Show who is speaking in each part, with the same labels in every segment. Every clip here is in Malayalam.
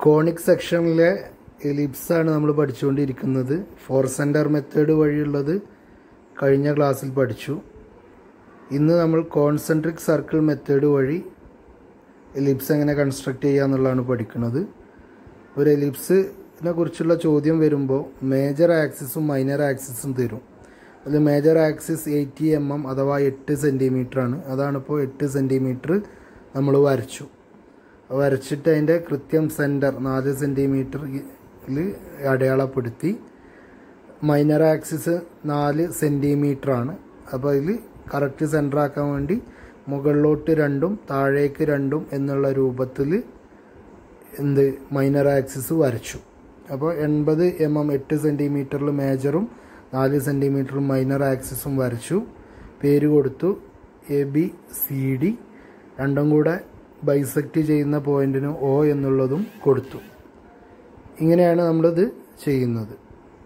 Speaker 1: കോണിക് സെക്ഷനിലെ എലിപ്സാണ് നമ്മൾ പഠിച്ചുകൊണ്ടിരിക്കുന്നത് ഫോർ സെൻറ്റർ മെത്തേഡ് വഴിയുള്ളത് കഴിഞ്ഞ ക്ലാസ്സിൽ പഠിച്ചു ഇന്ന് നമ്മൾ കോൺസെൻട്രിക് സർക്കിൾ മെത്തേഡ് വഴി എലിപ്സ് എങ്ങനെ കൺസ്ട്രക്ട് ചെയ്യുക എന്നുള്ളതാണ് പഠിക്കുന്നത് ഒരു എലിപ്സിനെ കുറിച്ചുള്ള ചോദ്യം വരുമ്പോൾ മേജർ ആക്സിസും മൈനർ ആക്സിസും തരും അതിൽ major axis eighty M M അഥവാ എട്ട് സെൻറ്റിമീറ്റർ ആണ് അതാണിപ്പോൾ എട്ട് സെൻറ്റിമീറ്റർ നമ്മൾ വരച്ചു വരച്ചിട്ട് അതിൻ്റെ കൃത്യം സെൻറ്റർ നാല് സെൻറ്റിമീറ്ററിൽ അടയാളപ്പെടുത്തി മൈനർ ആക്സിസ് നാല് സെൻറ്റിമീറ്റർ ആണ് അപ്പോൾ അതിൽ കറക്റ്റ് സെൻറ്റർ ആക്കാൻ വേണ്ടി മുകളിലോട്ട് രണ്ടും താഴേക്ക് രണ്ടും എന്നുള്ള രൂപത്തിൽ എന്ത് മൈനർ ആക്സിസ് വരച്ചു അപ്പോൾ എൺപത് എം എം എട്ട് സെൻറ്റിമീറ്ററിൽ മേജറും നാല് സെൻറ്റിമീറ്റർ മൈനർ ആക്സിസും വരച്ചു പേര് കൊടുത്തു എ ബി സി ഡി രണ്ടും കൂടെ ബൈസെക്റ്റ് ചെയ്യുന്ന പോയിന്റിന് ഒ എന്നുള്ളതും കൊടുത്തു ഇങ്ങനെയാണ് നമ്മളിത് ചെയ്യുന്നത്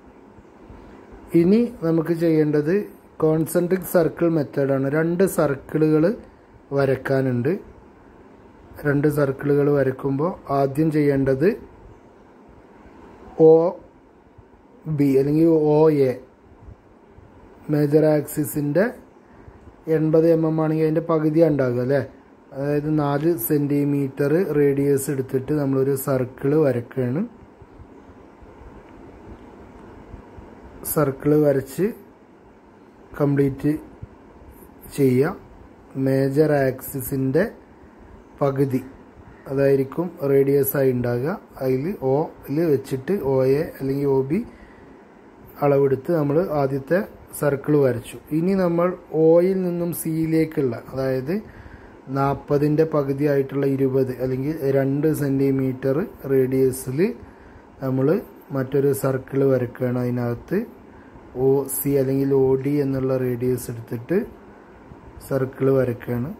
Speaker 1: ഇനി നമുക്ക് ചെയ്യേണ്ടത് കോൺസെൻട്രിക് സർക്കിൾ മെത്തേഡാണ് രണ്ട് സർക്കിളുകൾ വരക്കാനുണ്ട് രണ്ട് സർക്കിളുകൾ വരക്കുമ്പോൾ ആദ്യം ചെയ്യേണ്ടത് ഒ ബി അല്ലെങ്കിൽ ഒ എ മേജർ ആക്സിസിൻ്റെ എൺപത് എം എം ആണെങ്കിൽ അതിൻ്റെ പകുതി ഉണ്ടാകുക അല്ലേ അതായത് നാല് സെൻറ്റിമീറ്റർ റേഡിയസ് എടുത്തിട്ട് നമ്മളൊരു സർക്കിൾ വരക്കുകയാണ് സർക്കിൾ വരച്ച് കംപ്ലീറ്റ് ചെയ്യുക മേജർ ആക്സിസിൻ്റെ പകുതി അതായിരിക്കും റേഡിയസ് ആയി ഉണ്ടാകുക അതിൽ ഓയിൽ വെച്ചിട്ട് ഒ എ അല്ലെങ്കിൽ ഒ ബി അളവെടുത്ത് നമ്മൾ ആദ്യത്തെ സർക്കിൾ വരച്ചു ഇനി നമ്മൾ ഓയിൽ നിന്നും സിയിലേക്കുള്ള അതായത് നാൽപ്പതിൻ്റെ പകുതി ആയിട്ടുള്ള ഇരുപത് അല്ലെങ്കിൽ രണ്ട് സെൻറ്റിമീറ്റർ റേഡിയസിൽ നമ്മൾ മറ്റൊരു സർക്കിൾ വരക്കുകയാണ് അതിനകത്ത് ഒ സി അല്ലെങ്കിൽ ഒ ഡി എന്നുള്ള റേഡിയസ് എടുത്തിട്ട് സർക്കിൾ വരക്കുകയാണ്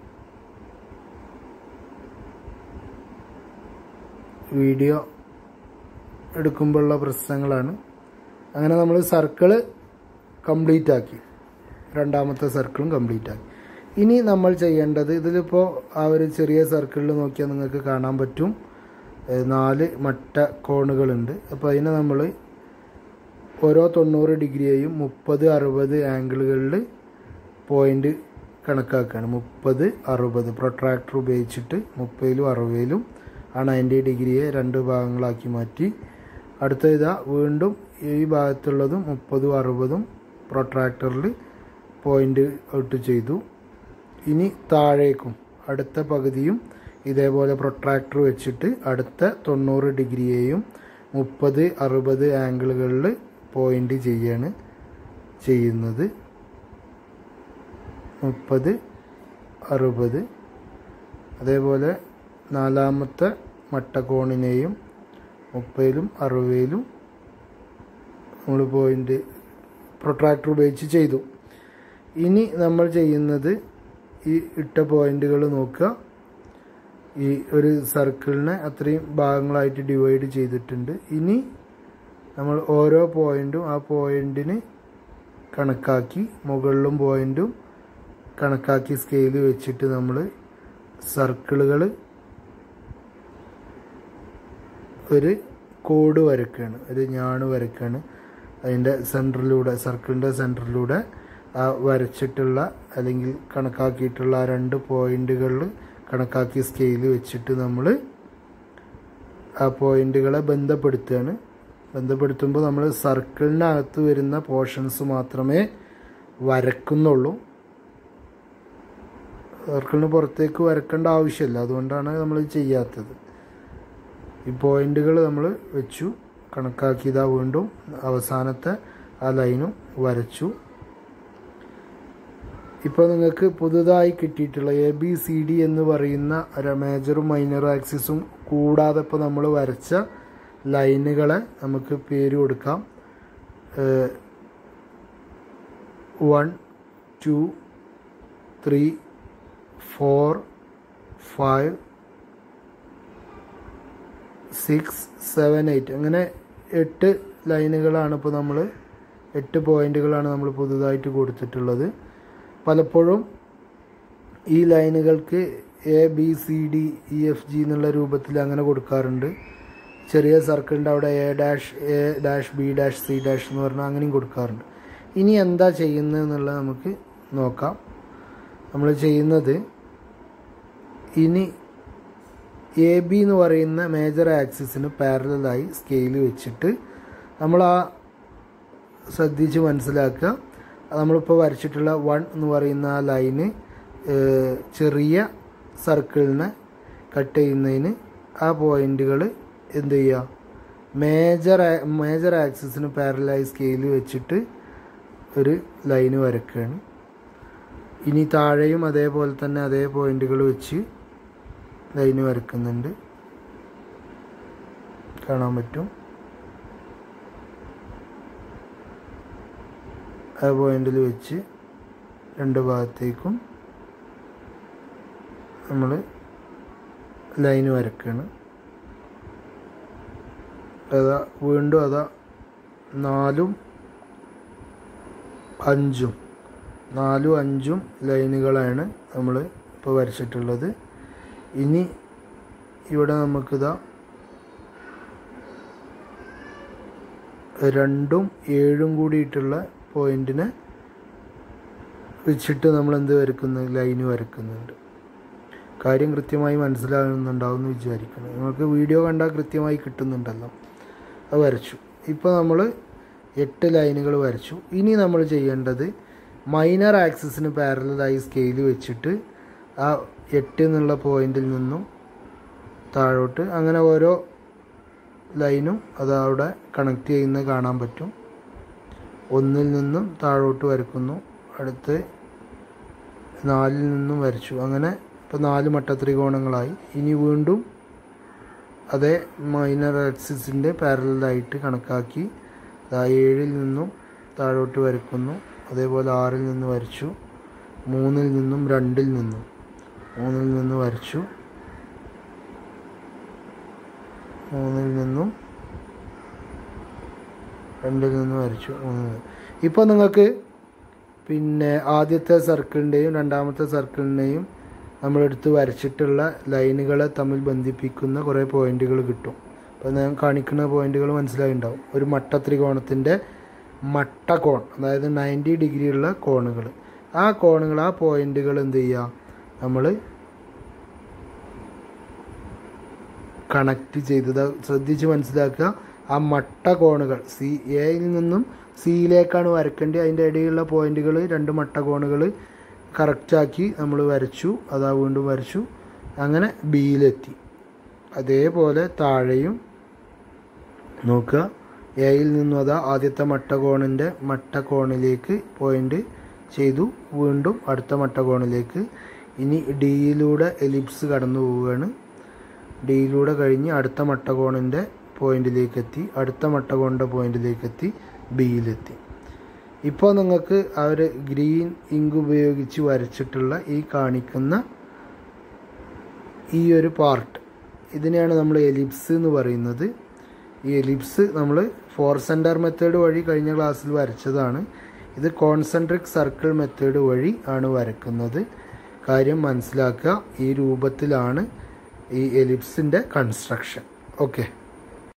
Speaker 1: വീഡിയോ എടുക്കുമ്പോഴുള്ള പ്രശ്നങ്ങളാണ് അങ്ങനെ നമ്മൾ സർക്കിള് കംപ്ലീറ്റ് ആക്കി രണ്ടാമത്തെ സർക്കിളും കംപ്ലീറ്റ് ആക്കി ഇനി നമ്മൾ ചെയ്യേണ്ടത് ഇതിലിപ്പോൾ ആ ഒരു ചെറിയ സർക്കിളിൽ നോക്കിയാൽ നിങ്ങൾക്ക് കാണാൻ പറ്റും നാല് മട്ട കോണുകളുണ്ട് അപ്പോൾ അതിനെ നമ്മൾ ഓരോ തൊണ്ണൂറ് ഡിഗ്രിയെയും മുപ്പത് അറുപത് ആംഗിളുകളിൽ പോയിന്റ് കണക്കാക്കുകയാണ് മുപ്പത് അറുപത് പ്രൊട്രാക്ടർ ഉപയോഗിച്ചിട്ട് മുപ്പതിലും അറുപതിലും ആ നയൻറ്റി ഡിഗ്രിയെ രണ്ട് ഭാഗങ്ങളാക്കി മാറ്റി അടുത്ത ഇതാ വീണ്ടും ഈ ഭാഗത്തുള്ളതും മുപ്പതും അറുപതും പ്രൊട്രാക്ടറിൽ പോയിന്റ് ഔട്ട് ചെയ്തു ഇനി താഴേക്കും അടുത്ത പകുതിയും ഇതേപോലെ പ്രൊട്രാക്ടർ വെച്ചിട്ട് അടുത്ത തൊണ്ണൂറ് ഡിഗ്രിയെയും മുപ്പത് അറുപത് ആംഗിളുകളിൽ പോയിന്റ് ചെയ്യാണ് ചെയ്യുന്നത് മുപ്പത് അറുപത് അതേപോലെ നാലാമത്തെ മട്ടക്കോണിനെയും മുപ്പതിലും അറുപതിലും നമ്മൾ പോയിന്റ് പ്രൊട്രാക്ടർ ഉപയോഗിച്ച് ചെയ്തു ഇനി നമ്മൾ ചെയ്യുന്നത് ഈ ഇട്ട പോയിന്റുകൾ നോക്കുക ഈ ഒരു സർക്കിളിനെ അത്രയും ഭാഗങ്ങളായിട്ട് ഡിവൈഡ് ചെയ്തിട്ടുണ്ട് ഇനി നമ്മൾ ഓരോ പോയിന്റും ആ പോയിന്റിന് കണക്കാക്കി മുകളിലും പോയിന്റും കണക്കാക്കി സ്കെയിൽ വെച്ചിട്ട് നമ്മൾ സർക്കിളുകൾ ഒരു കോഡ് വരക്കുകയാണ് ഒരു ഞാണ് വരക്കുകയാണ് അതിൻ്റെ സെൻറ്ററിലൂടെ സർക്കിളിൻ്റെ സെൻറ്ററിലൂടെ ആ വരച്ചിട്ടുള്ള അല്ലെങ്കിൽ കണക്കാക്കിയിട്ടുള്ള ആ രണ്ട് പോയിന്റുകളിൽ കണക്കാക്കി സ്കെയിൽ വെച്ചിട്ട് നമ്മൾ ആ പോയിന്റുകളെ ബന്ധപ്പെടുത്തുകയാണ് ബന്ധപ്പെടുത്തുമ്പോൾ നമ്മൾ സർക്കിളിനകത്ത് വരുന്ന പോർഷൻസ് മാത്രമേ വരക്കുന്നുള്ളൂ സർക്കിളിന് പുറത്തേക്ക് വരക്കേണ്ട ആവശ്യമില്ല അതുകൊണ്ടാണ് നമ്മൾ ചെയ്യാത്തത് ഈ പോയിന്റുകൾ നമ്മൾ വെച്ചു കണക്കാക്കിയതാ വീണ്ടും അവസാനത്തെ ആ ലൈനും വരച്ചു ഇപ്പോൾ നിങ്ങൾക്ക് പുതുതായി കിട്ടിയിട്ടുള്ള എ ബി സി ഡി എന്ന് പറയുന്ന മേജറും മൈനർ ആക്സിസും കൂടാതെ ഇപ്പോൾ നമ്മൾ വരച്ച ലൈനുകളെ നമുക്ക് പേര് കൊടുക്കാം one two three four five six seven eight അങ്ങനെ എട്ട് ലൈനുകളാണ് ഇപ്പോൾ നമ്മൾ എട്ട് പോയിന്റുകളാണ് നമ്മൾ പുതുതായിട്ട് കൊടുത്തിട്ടുള്ളത് പലപ്പോഴും ഈ ലൈനുകൾക്ക് A B C D E F G എന്നുള്ള രൂപത്തിൽ അങ്ങനെ കൊടുക്കാറുണ്ട് ചെറിയ സർക്കിളിൻ്റെ അവിടെ A dash A dash B dash C dash എന്ന് പറഞ്ഞാൽ അങ്ങനെയും കൊടുക്കാറുണ്ട് ഇനി എന്താ ചെയ്യുന്നത് എന്നുള്ളത് നമുക്ക് നോക്കാം നമ്മൾ ചെയ്യുന്നത് ഇനി എ ബി എന്ന് പറയുന്ന മേജർ ആക്സിസിന് പാരലായി സ്കെയിൽ വെച്ചിട്ട് നമ്മൾ ആ ശ്രദ്ധിച്ച് മനസ്സിലാക്കുക നമ്മളിപ്പോൾ വരച്ചിട്ടുള്ള വൺ എന്ന് പറയുന്ന ആ ലൈന് ചെറിയ സർക്കിളിനെ കട്ട് ചെയ്യുന്നതിന് ആ പോയിന്റുകൾ എന്ത് ചെയ്യുക മേജർ മേജർ ആക്സിസിന് പാരലായി സ്കെയിൽ വെച്ചിട്ട് ഒരു ലൈന് വരക്കുകയാണ് ഇനി താഴെയും അതേപോലെ തന്നെ അതേ പോയിന്റുകൾ വെച്ച് ലൈന് വരക്കുന്നുണ്ട് കാണാൻ പറ്റും ആ പോയിന്റിൽ വെച്ച് രണ്ട് ഭാഗത്തേക്കും നമ്മൾ ലൈന് വരക്കുകയാണ് അതാ വീണ്ടും അതാ നാലും അഞ്ചും നാലും അഞ്ചും ലൈനുകളാണ് നമ്മൾ ഇപ്പോൾ വരച്ചിട്ടുള്ളത് ഇനി ഇവിടെ നമുക്കിതാ രണ്ടും ഏഴും കൂടിയിട്ടുള്ള പോയിന്റിനെ വെച്ചിട്ട് നമ്മൾ എന്ത് വരക്കുന്നു ലൈന് വരക്കുന്നുണ്ട് കാര്യം കൃത്യമായി മനസ്സിലാകുന്നുണ്ടാവും എന്ന് വിചാരിക്കണം നമുക്ക് വീഡിയോ കണ്ടാൽ കൃത്യമായി കിട്ടുന്നുണ്ടല്ലോ അത് വരച്ചു ഇപ്പോൾ നമ്മൾ എട്ട് ലൈനുകൾ വരച്ചു ഇനി നമ്മൾ ചെയ്യേണ്ടത് മൈനർ ആക്സിസിന് പാരലായി സ്കെയിൽ വെച്ചിട്ട് ആ എട്ട് എന്നുള്ള പോയിന്റിൽ നിന്നും താഴോട്ട് അങ്ങനെ ഓരോ ലൈനും അത് അവിടെ കണക്ട് ചെയ്യുന്നത് കാണാൻ പറ്റും ഒന്നിൽ നിന്നും താഴോട്ട് വരക്കുന്നു അടുത്ത് നാലിൽ നിന്നും വരച്ചു അങ്ങനെ ഇപ്പോൾ നാല് മട്ടത്രികോണങ്ങളായി ഇനി വീണ്ടും അതേ മൈനർ ആക്സിസിൻ്റെ പാരലായിട്ട് കണക്കാക്കി ദാ ഏഴിൽ നിന്നും താഴോട്ട് വരക്കുന്നു അതേപോലെ ആറിൽ നിന്ന് വരച്ചു മൂന്നിൽ നിന്നും രണ്ടിൽ നിന്നും മൂന്നിൽ നിന്ന് വരച്ചു മൂന്നിൽ നിന്നും രണ്ടിൽ നിന്ന് വരച്ചു മൂന്ന് ഇപ്പോൾ നിങ്ങൾക്ക് പിന്നെ ആദ്യത്തെ സർക്കിളിൻ്റെയും രണ്ടാമത്തെ സർക്കിളിൻ്റെയും നമ്മളെടുത്ത് വരച്ചിട്ടുള്ള ലൈനുകളെ തമ്മിൽ ബന്ധിപ്പിക്കുന്ന കുറേ പോയിന്റുകൾ കിട്ടും അപ്പോൾ ഞാൻ കാണിക്കുന്ന പോയിന്റുകൾ മനസ്സിലായിട്ടുണ്ടാവും ഒരു മട്ട ത്രികോണത്തിൻ്റെ മട്ടകോൺ അതായത് നയൻറ്റി ഡിഗ്രിയുള്ള കോണുകൾ ആ കോണുകൾ ആ പോയിന്റുകൾ എന്ത് ചെയ്യുക നമ്മൾ കണക്ട് ചെയ്തത് ശ്രദ്ധിച്ച് മനസ്സിലാക്കുക ആ മട്ട കോണുകൾ സി എയിൽ നിന്നും സിയിലേക്കാണ് വരക്കേണ്ടത് അതിൻ്റെ ഇടയിലുള്ള പോയിന്റുകൾ രണ്ട് മട്ട കോണുകൾ കറക്റ്റാക്കി നമ്മൾ വരച്ചു അതാ വീണ്ടും വരച്ചു അങ്ങനെ ബിയിലെത്തി അതേപോലെ താഴെയും നോക്കുക എയിൽ നിന്നും അതാ ആദ്യത്തെ മട്ടകോണിൻ്റെ മട്ടകോണിലേക്ക് പോയിന്റ് ചെയ്തു വീണ്ടും അടുത്ത മട്ടകോണിലേക്ക് ഇനി ഡിയിലൂടെ എലിപ്സ് കടന്നു പോവുകയാണ് ഡിയിലൂടെ കഴിഞ്ഞ് അടുത്ത മട്ടകോണിൻ്റെ പോയിന്റിലേക്ക് എത്തി അടുത്ത മട്ടകോണിൻ്റെ പോയിന്റിലേക്ക് എത്തി ബിയിലെത്തി ഇപ്പോൾ നിങ്ങൾക്ക് ആ ഒരു ഗ്രീൻ ഇങ്ക് ഉപയോഗിച്ച് വരച്ചിട്ടുള്ള ഈ കാണിക്കുന്ന ഈ ഒരു പാർട്ട് ഇതിനെയാണ് നമ്മൾ എലിപ്സ് എന്ന് പറയുന്നത് ഈ എലിപ്സ് നമ്മൾ ഫോർ സെൻറ്റർ മെത്തേഡ് വഴി കഴിഞ്ഞ ക്ലാസ്സിൽ വരച്ചതാണ് ഇത് കോൺസെൻട്രിക് സർക്കിൾ മെത്തേഡ് വഴി ആണ് വരക്കുന്നത് കാര്യം മനസ്സിലാക്കുക ഈ രൂപത്തിലാണ് ഈ എലിപ്സിൻ്റെ കൺസ്ട്രക്ഷൻ ഓക്കെ